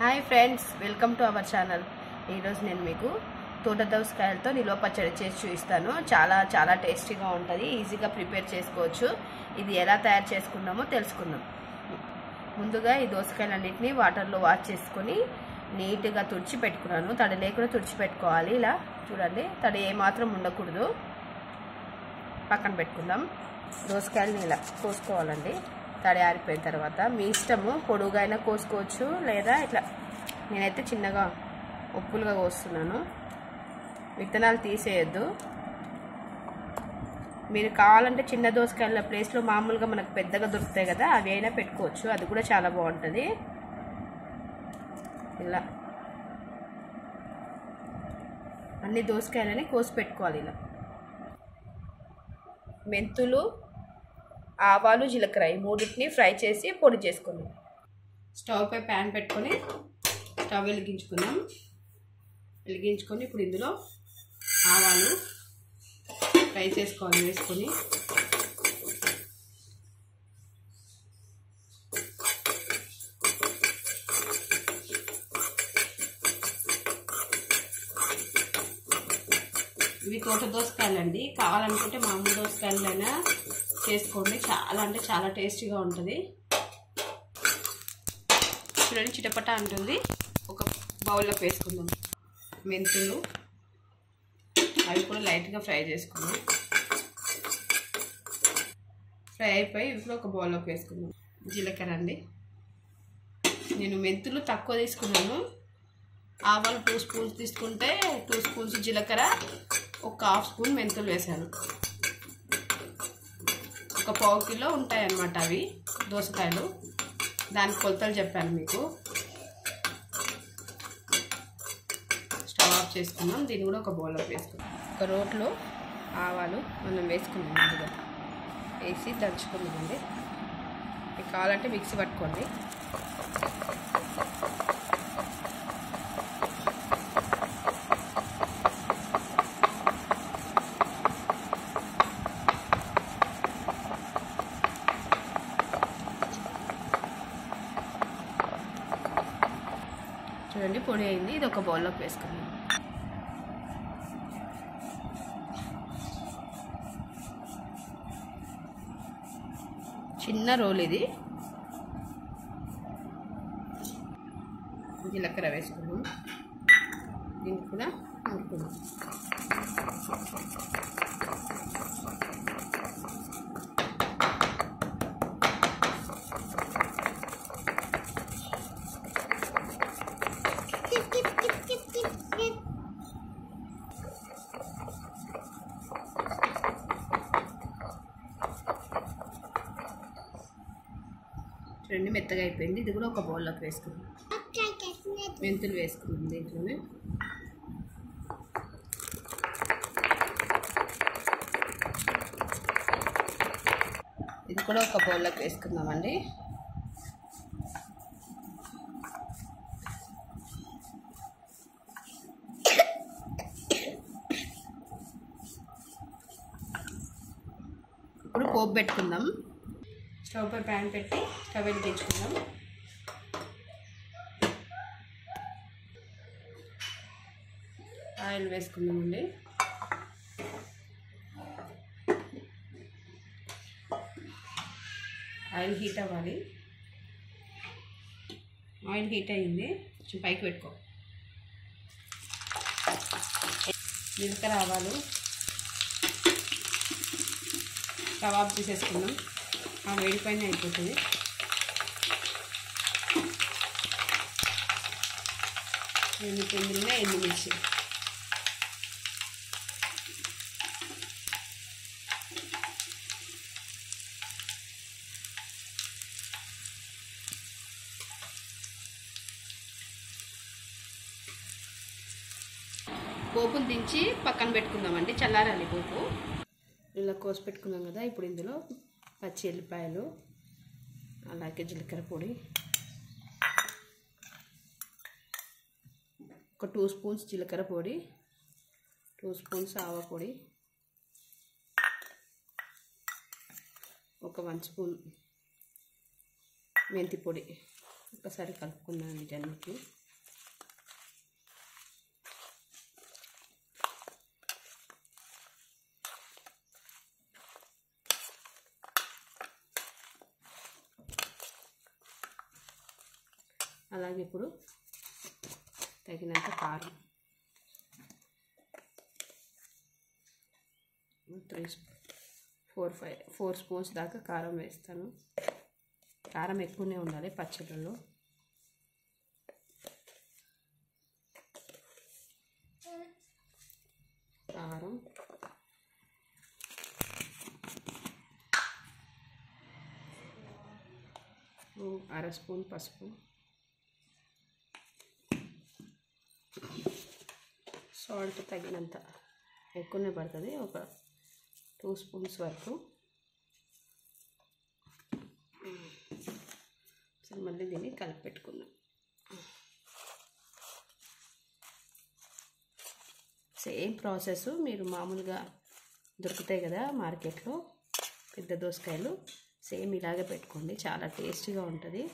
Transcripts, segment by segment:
hi friends welcome to our channel ఈరోజు నేను మీకు తోట దోసకాయలతో నిల్వ పచ్చడి చేసి చూపిస్తాను చాలా చాలా టేస్టీగా ఉంటుంది ఈజీగా ప్రిపేర్ చేసుకోవచ్చు ఇది ఎలా తయారు చేసుకున్నామో తెలుసుకుందాం ముందుగా ఈ దోసకాయలన్నింటినీ వాటర్లో వాష్ చేసుకొని నీట్గా తుడిచి పెట్టుకున్నాను తడి లేకుండా తుడిచి పెట్టుకోవాలి ఇలా చూడండి తడి ఏమాత్రం ఉండకూడదు పక్కన పెట్టుకుందాం దోసకాయలని ఇలా కోసుకోవాలండి తడి ఆరిపోయిన తర్వాత మీ ఇష్టము పొడుగా అయినా కోసుకోవచ్చు లేదా ఇట్లా నేనైతే చిన్నగా ఉప్పులుగా కోస్తున్నాను విత్తనాలు తీసేయద్దు మీరు కావాలంటే చిన్న దోసకాయల ప్లేస్లో మామూలుగా మనకు పెద్దగా దొరుకుతాయి కదా అవి అయినా పెట్టుకోవచ్చు అది కూడా చాలా బాగుంటుంది ఇలా అన్ని దోసకాయలని కోసి పెట్టుకోవాలి ఇలా మెంతులు ఆవాలు జీలకర్ర ఈ మూడింటిని ఫ్రై చేసి పొడి చేసుకుందాం స్టవ్ పై ప్యాన్ పెట్టుకొని స్టవ్ వెలిగించుకుందాం వెలిగించుకొని ఇప్పుడు ఇందులో ఆవాలు ఫ్రై చేసుకోవాలి వేసుకొని ఇవి తోట దోసకాయలండి కావాలనుకుంటే మామూలు దోసకాయలైనా చేసుకోండి చాలా అంటే చాలా టేస్టీగా ఉంటుంది చూడండి చిటపట అంటుంది ఒక బౌల్లోకి వేసుకుందాం మెంతులు అవి కూడా లైట్గా ఫ్రై చేసుకుందాం ఫ్రై అయిపోయి ఇప్పుడు ఒక బౌల్లోకి వేసుకుందాం జీలకర్ర అండి నేను మెంతులు తక్కువ తీసుకున్నాను ఆవాలు టూ స్పూన్స్ తీసుకుంటే టూ స్పూన్స్ జీలకర్ర ఒక హాఫ్ స్పూన్ మెంతులు వేసాను ఒక పావు కిలో ఉంటాయి అన్నమాట అవి దోసకాయలు దానికి కొలతలు చెప్పాను మీకు స్టవ్ ఆఫ్ చేసుకున్నాం దీన్ని కూడా ఒక బౌల్లో వేసుకున్నాం ఒక రోట్లో ఆవాలు మనం వేసుకున్నాం ముందుగా వేసి దంచుకున్నామండి మీకు కావాలంటే మిక్సీ పట్టుకోండి చూడండి పొడి అయింది ఇది ఒక బౌల్లోకి వేసుకుందాం చిన్న రోల్ ఇది జీలకర్ర వేసుకున్నాం దీనికి కూడా నూరుకున్నాం రెండు మెత్తగా అయిపోయింది ఇది కూడా ఒక బౌల్లోకి వేసుకుందాం మెంతులు వేసుకుందాం దీంట్లోనే ఇది కూడా ఒక బౌల్లోకి వేసుకుందామండి ఇప్పుడు పోపు పెట్టుకుందాం స్టవ్ పై ప్యాన్ పెట్టి స్టవ్ వెలిగించుకుందాం ఆయిల్ వేసుకుందామండి ఆయిల్ హీట్ అవ్వాలి ఆయిల్ హీట్ అయ్యింది కొంచెం పైకి పెట్టుకో జీలకర్ర ఆవాలు కబాబ్ తీసేసుకుందాం ఆ వేడి పైన అయిపోతుంది ఎన్ని పిండిలున్నా ఎన్ని మిర్చి పోపును దించి పక్కన పెట్టుకుందామండి చల్లారాలి పోపు ఇలా కోసి పెట్టుకున్నాం కదా ఇప్పుడు ఇందులో పచ్చి ఎల్లిపాయలు అలాగే జీలకర్ర పొడి ఒక టూ స్పూన్స్ జీలకర్ర పొడి టూ స్పూన్స్ ఆవ పొడి ఒక వన్ స్పూన్ మెంతి పొడి ఒకసారి కలుపుకుందాం వీటన్నిటిని అలాగే ఇప్పుడు తగినంత కారం three four five four spoons దాకా కారం వేస్తాను కారం ఎక్కువనే ఉండాలి పచ్చళ్ళలో కారం అర స్పూన్ పసుపు సాల్ట్ తగినంత ఎక్కువనే పడుతుంది ఒక టూ స్పూన్స్ వరకు సరే మళ్ళీ దీన్ని కలిపి పెట్టుకుందాం సేమ్ ప్రాసెస్ మీరు మామూలుగా దొరుకుతాయి కదా మార్కెట్లో పెద్ద దోసకాయలు సేమ్ ఇలాగే పెట్టుకోండి చాలా టేస్టీగా ఉంటుంది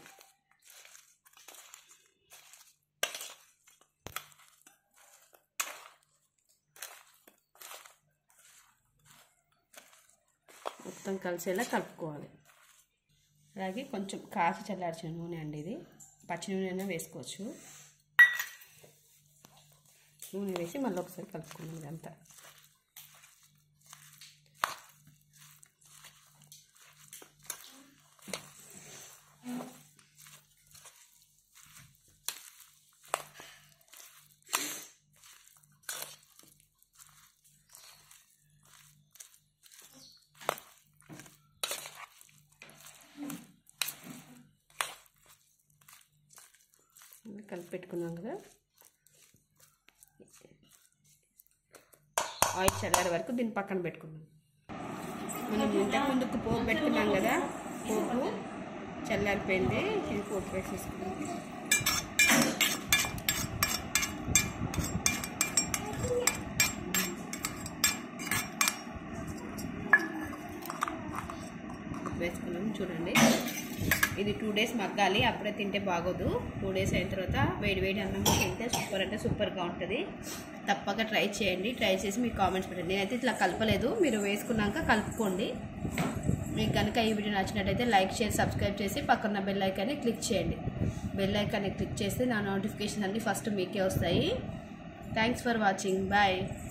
మొత్తం కలిసేలా కలుపుకోవాలి అలాగే కొంచెం కాచి చల్లార్చిన నూనె అండి ఇది పచ్చి నూనె అయినా వేసుకోవచ్చు నూనె వేసి మళ్ళీ ఒకసారి కలుపుకున్నాం ఇదంతా కలిపి పెట్టుకున్నాం కదా ఆయిల్ చల్లారే వరకు దీన్ని పక్కన పెట్టుకున్నాం మనం ఇంతకు ముందుకు పోపు పెట్టుకున్నాం కదా పోపు చల్లారిపోయింది ఇది పోపు వేసేసుకున్నాం వేసుకున్నాం చూడండి ఇది టూ డేస్ మగ్గాలి అప్పుడే తింటే బాగోదు టూ డేస్ అయిన తర్వాత వేడి వేడి అన్నం తింటే సూపర్ అంటే సూపర్గా ఉంటుంది తప్పక ట్రై చేయండి ట్రై చేసి మీకు కామెంట్స్ పెట్టండి నేనైతే ఇట్లా కలపలేదు మీరు వేసుకున్నాక కలుపుకోండి మీకు కనుక ఈ వీడియో నచ్చినట్టయితే లైక్ షేర్ సబ్స్క్రైబ్ చేసి పక్కన బెల్ ఐకాన్ని క్లిక్ చేయండి బెల్ ఐకాన్ని క్లిక్ చేస్తే నా నోటిఫికేషన్ అన్నీ ఫస్ట్ మీకే వస్తాయి థ్యాంక్స్ ఫర్ వాచింగ్ బాయ్